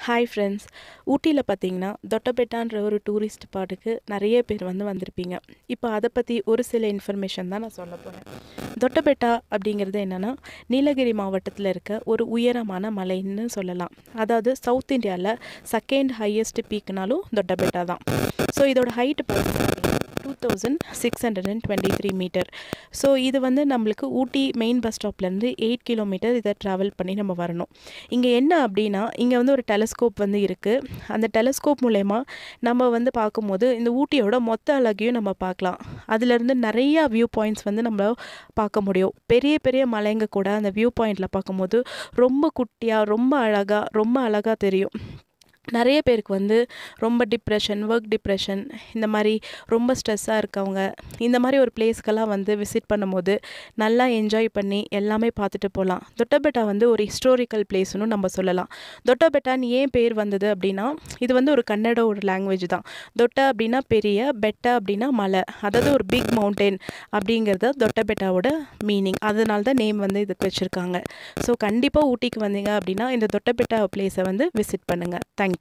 hi friends ஊட்டியில் பார்த்தீங்கன்னா தொட்டபெட்டான்ற ஒரு டூரிஸ்ட் ஸ்பாட்டுக்கு நிறைய பேர் வந்து வந்திருப்பீங்க இப்போ அதை பற்றி ஒரு சில இன்ஃபர்மேஷன் தான் நான் சொல்ல போகிறேன் தொட்டபெட்டா அப்படிங்கிறது என்னென்னா நீலகிரி மாவட்டத்தில் இருக்க ஒரு உயரமான மலைன்னு சொல்லலாம் அதாவது சவுத் இந்தியாவில் செகண்ட் ஹையஸ்ட் பீக்னாலும் தொட்டபெட்டா தான் ஸோ இதோட ஹைட்டு பார்த்தீங்கன்னா two thousand six hundred and twenty three metre so இது வந்து நம்மளுக்கு ஊட்டி மெயின் பஸ் ஸ்டாப்லேருந்து எயிட் கிலோமீட்டர் இதை ட்ராவல் பண்ணி நம்ம வரணும் இங்கே என்ன அப்படின்னா இங்கே வந்து ஒரு டெலஸ்கோப் வந்து இருக்குது அந்த டெலஸ்கோப் மூலயமா நம்ம வந்து பார்க்கும்போது இந்த ஊட்டியோட மொத்த அழகையும் நம்ம பார்க்கலாம் அதுலேருந்து நிறையா வியூ பாயிண்ட்ஸ் வந்து நம்ம பார்க்க முடியும் பெரிய பெரிய மலைங்க கூட அந்த வியூ பாயிண்டில் பார்க்கும்போது ரொம்ப குட்டியாக ரொம்ப அழகாக ரொம்ப அழகாக தெரியும் நிறைய பேருக்கு வந்து ரொம்ப டிப்ரெஷன் ஒர்க் டிப்ரெஷன் இந்த மாதிரி ரொம்ப ஸ்ட்ரெஸ்ஸாக இருக்கவங்க இந்த மாதிரி ஒரு பிளேஸ்க்கெல்லாம் வந்து விசிட் பண்ணும்போது நல்லா என்ஜாய் பண்ணி எல்லாமே பார்த்துட்டு போகலாம் தொட்டபெட்டா வந்து ஒரு ஹிஸ்டோரிக்கல் பிளேஸ்னு நம்ம சொல்லலாம் தொட்டபெட்டான்னு ஏன் பேர் வந்தது அப்படின்னா இது வந்து ஒரு கன்னட ஒரு லாங்குவேஜ் தான் தொட்ட அப்படின்னா பெரிய பெட்ட அப்படின்னா மலை அதாவது ஒரு பிக் மவுண்டெயின் அப்படிங்கிறது தொட்டபெட்டாவோட மீனிங் அதனால தான் நேம் வந்து இதுக்கு வச்சுருக்காங்க ஸோ கண்டிப்பாக ஊட்டிக்கு வந்தீங்க அப்படின்னா இந்த தொட்டபெட்டா பிளேஸை வந்து விசிட் பண்ணுங்கள் தேங்க்யூ